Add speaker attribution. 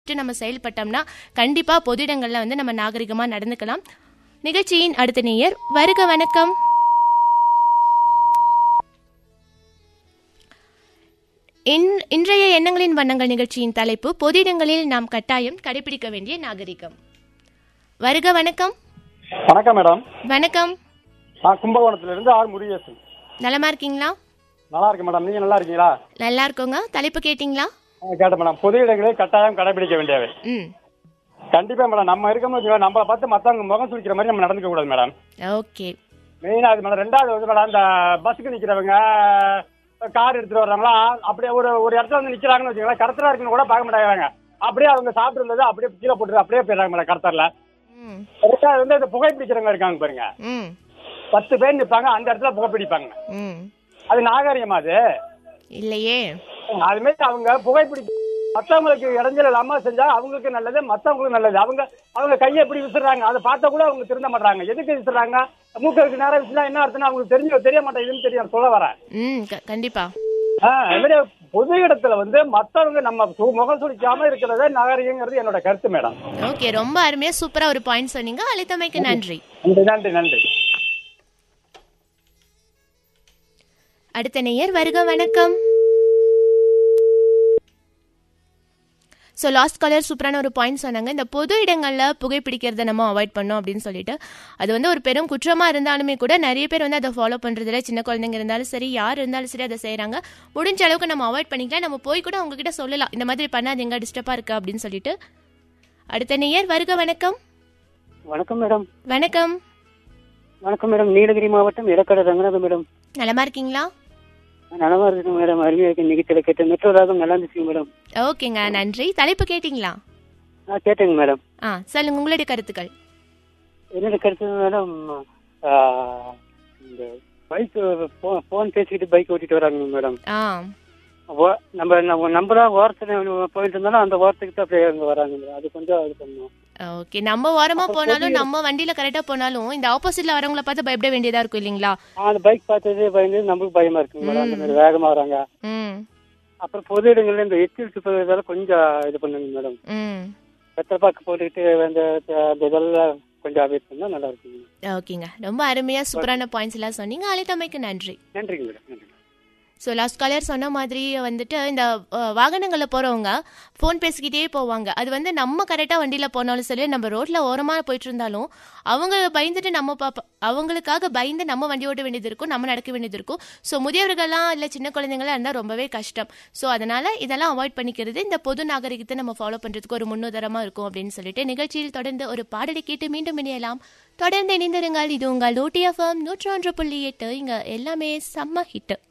Speaker 1: நம்ம செயல்பட்டோம்னா கண்டிப்பா பொது இடங்கள்ல வந்து நம்ம நாகரிகமா நடந்துக்கலாம் நிகழ்ச்சியின் அடுத்த நேயர் வருக வணக்கம் இன்- இன்றைய எண்ணங்களின் வண்ணங்கள் நிகழ்ச்சியின் தலைப்பு பொது இடங்களில் நாம் கட்டாயம் கடைபிடிக்க வேண்டிய நாகரிகம் வருக வணக்கம்
Speaker 2: வணக்கம் மேடம்
Speaker 1: வணக்கம்
Speaker 2: நான் கும்பகோணத்துல இருந்து ஆர் முருகேசன்
Speaker 1: நலமா இருக்கீங்களா
Speaker 2: நல்லா இருக்கேன் மேடம் நீங்க நல்லா இருக்கீங்களா
Speaker 1: நல்லா இருக்கோங்க தலைப்பு கேட்டிங்களா
Speaker 2: ஆ, கேட்டேன் மேடம் பொது இடங்களில் கட்டாயம் கடைபிடிக்க வேண்டியவை
Speaker 1: ம்
Speaker 2: கண்டிப்பா மேடம் நம்ம இருக்கோம்னு வச்சுக்கோங்க நம்மளை பார்த்து மத்தவங்க முகம் சுழிக்கிற மாதிரி நம்ம நடந்துக்க கூடாது மேடம்
Speaker 1: ஓகே
Speaker 2: மெயினா அது மேடம் ரெண்டாவது வந்து மேடம் இந்த பஸ்ஸுக்கு நிக்கிறவங்க கார் எடுத்துட்டு வர்றவங்களா அப்படியே ஒரு ஒரு இடத்துல வந்து நிக்கிறாங்கன்னு வச்சுக்கோங்களேன் கடத்தலா இருக்குன்னு கூட பார்க்க மாட்டேங்கிறாங்க அப்படியே அவங்க சாப்பிட்டு இருந்தது அப்படியே கீழே போட்டு அப்படியே போயிடுறாங்க மேடம் கடத்தல
Speaker 1: ம்
Speaker 2: ரெண்டாவது வந்து இந்த புகைப்பிடிக்கிறவங்க இருக்காங்க பாருங்க
Speaker 1: ம்
Speaker 2: பத்து பேர் நிப்பாங்க அந்த இடத்துல புகைப்பிடிப்பாங்க
Speaker 1: ம்
Speaker 2: அது நாகரிகமா அது
Speaker 1: இல்லையே
Speaker 2: அது மாதிரி அவங்க புகைப்பிடி மத்தவங்களுக்கு இடைஞ்சல் இல்லாம செஞ்சா அவங்களுக்கு நல்லது மத்தவங்களுக்கு நல்லது அவங்க அவங்க கையை எப்படி விசுறாங்க அதை பார்த்தா கூட அவங்க திருந்த மாட்டாங்க எதுக்கு விசுறாங்க மூக்கருக்கு நேரம் விசுனா என்ன அர்த்தம் அவங்களுக்கு தெரிஞ்ச தெரிய மாட்டேங்குதுன்னு தெரியும் சொல்ல வரேன்
Speaker 1: ம் க- கண்டிப்பா
Speaker 2: ஆஹ் அது மாதிரி பொது இடத்துல வந்து மத்தவங்க நம்ம சு- முகம் சுளிக்காம இருக்கிறத நகரிகங்கிறது என்னோட கருத்து மேடம்
Speaker 1: ஓகே ரொம்ப அருமையா சூப்பரா ஒரு பாயிண்ட் சொன்னீங்க அழைத்தமைக்கு நன்றி
Speaker 2: நன்றி நன்றி நன்றி
Speaker 1: அடுத்த நேயர் வருக வணக்கம் ஸோ லாஸ்ட் காலர் சூப்பரான ஒரு பாயிண்ட் சொன்னாங்க இந்த பொது இடங்களில் புகைப்பிடிக்கிறத நம்ம அவாய்ட் பண்ணோம் அப்படின்னு சொல்லிட்டு அது வந்து ஒரு பெரும் குற்றமாக இருந்தாலுமே கூட நிறைய பேர் வந்து அதை ஃபாலோ பண்ணுறதில்ல சின்ன குழந்தைங்க இருந்தாலும் சரி யார் இருந்தாலும் சரி அதை செய்கிறாங்க முடிஞ்ச அளவுக்கு நம்ம அவாய்ட் பண்ணிக்கலாம் நம்ம போய் கூட உங்ககிட்ட சொல்லலாம் இந்த மாதிரி பண்ணாதீங்க டிஸ்டர்பாக இருக்கு அப்படின்னு சொல்லிட்டு அடுத்த நேயர் வருக வணக்கம்
Speaker 3: வணக்கம் மேடம்
Speaker 1: வணக்கம்
Speaker 3: வணக்கம் மேடம் நீலகிரி மாவட்டம் இடக்கடை ரங்கநாதன் மேடம்
Speaker 1: நலமா இருக்கீங்களா
Speaker 3: நலமா இருக்கு மேடம் அருமையா இருக்கு நிகழ்ச்சியில கேட்டேன் மெட்ரோ ராகம் நல்லா இருந்துச்சு மேடம்
Speaker 1: ஓகேங்க நன்றி தலைப்பு கேட்டிங்களா
Speaker 3: ஆ கேட்டேங்க மேடம்
Speaker 1: ஆ சொல்லுங்க உங்களுடைய கருத்துக்கள்
Speaker 3: என்னோட கருத்து மேடம் ஆ, இந்த பைக் போன் பேசிக்கிட்டு பைக் ஓட்டிட்டு வராங்க மேடம்
Speaker 1: ஆ
Speaker 3: ஓ- நம்ம நம்ம நம்மளா ஓரத்துல போயிட்டு இருந்தாலும் அந்த ஓரத்துக்கு தான் அப்படியே அங்க வராங்க மேடம் அது கொஞ்சம் இது பண்ணணும்
Speaker 1: ஓகே நம்ம ஓரமா போனாலும் நம்ம வண்டியில கரெக்டா போனாலும் இந்த ஆப்போசிட்ல வரவங்கள பார்த்து பயப்பட வேண்டியதா இருக்கும் இல்லைங்களா
Speaker 3: ஆ, அந்த பைக் பார்த்ததே பயந்து நம்மளுக்கு பயமா இருக்குங்க மேடம் அந்த மாதிரி வேகமா வராங்க
Speaker 1: ம்
Speaker 3: அப்புறம் பொது இடங்கள்ல இந்த எச்சில் துப்புறதால கொஞ்சம் இது பண்ணுங்க மேடம்
Speaker 1: ம்
Speaker 3: வெத்தலை பாக்கு போட்டுக்கிட்டு அந்த அந்த இதெல்லாம் கொஞ்சம் அவாய்ட் பண்ணா நல்லா இருக்குங்க
Speaker 1: ஓகேங்க ரொம்ப அருமையா சூப்பரான பாயிண்ட்ஸ் எல்லாம் சொன்னீங்க அழைத்தமைக்கு நன்றி
Speaker 3: நன்றிங்க மேடம் நன்றி
Speaker 1: ஸோ லாஸ்ட் காலர் சொன்ன மாதிரி வந்துட்டு இந்த அஹ், வாகனங்கள்ல போறவங்க ஃபோன் பேசிக்கிட்டே போவாங்க அது வந்து நம்ம கரெக்டா வண்டியில போனாலும் சரி நம்ம ரோட்ல ஓரமா போயிட்டு இருந்தாலும் அவங்க பயந்துட்டு நம்ம பாப்ப அவங்களுக்காக பயந்து நம்ம வண்டி ஓட்ட வேண்டியது இருக்கும் நம்ம நடக்க வேண்டியது இருக்கும் ஸோ முதியவர்கள்லாம் இல்லை சின்ன குழந்தைங்களாம் இருந்தால் ரொம்பவே கஷ்டம் ஸோ அதனால இதெல்லாம் அவாய்ட் பண்ணிக்கிறது இந்த பொது நாகரிகத்தை நம்ம ஃபாலோ பண்றதுக்கு ஒரு முன்னுதாரணமா இருக்கும் அப்படின்னு சொல்லிட்டு நிகழ்ச்சியில் தொடர்ந்து ஒரு பாடலை கேட்டு மீண்டும் இணையலாம் தொடர்ந்து இணைந்திருங்கள் இது உங்கள் ஓடிஎஃப்எம் நூற்று ஒன்று புள்ளி எட்டு இங்க எல்லாமே செம்ம ஹிட்டு